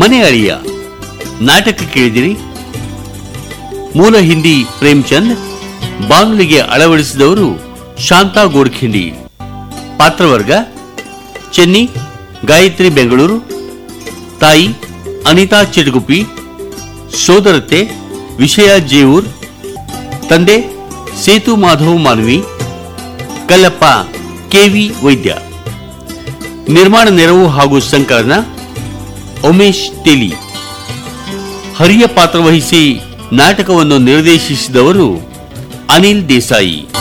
ಮನೆ ಅಳಿಯ ನಾಟಕ ಕೇಳಿದಿರಿ ಮೂಲ ಹಿಂದಿ ಪ್ರೇಮ್ಚಂದ್ ಬಾನುಲಿಗೆ ಅಳವಡಿಸಿದವರು ಶಾಂತಾ ಗೋಡ್ಖಿಂಡಿ ಪಾತ್ರವರ್ಗ ಚೆನ್ನಿ ಗಾಯತ್ರಿ ಬೆಂಗಳೂರು ತಾಯಿ ಅನಿತಾ ಚಿಟಗುಪ್ಪಿ ಸೋದರತೆ ವಿಷಯ ಜೇವೂರ್ ತಂದೆ ಸೇತು ಮಾಧವ್ ಮಾನವಿ ಕಲ್ಲಪ್ಪ ಕೆವಿ ವೈದ್ಯ ನಿರ್ಮಾಣ ನೆರವು ಹಾಗೂ ಸಂಕಲನ ಉಮೇಶ್ ತೆಲಿ ಹರಿಯ ಪಾತ್ರವಹಿಸಿ ನಾಟಕವನ್ನು ನಿರ್ದೇಶಿಸಿದವರು ಅನಿಲ್ ದೇಸಾಯಿ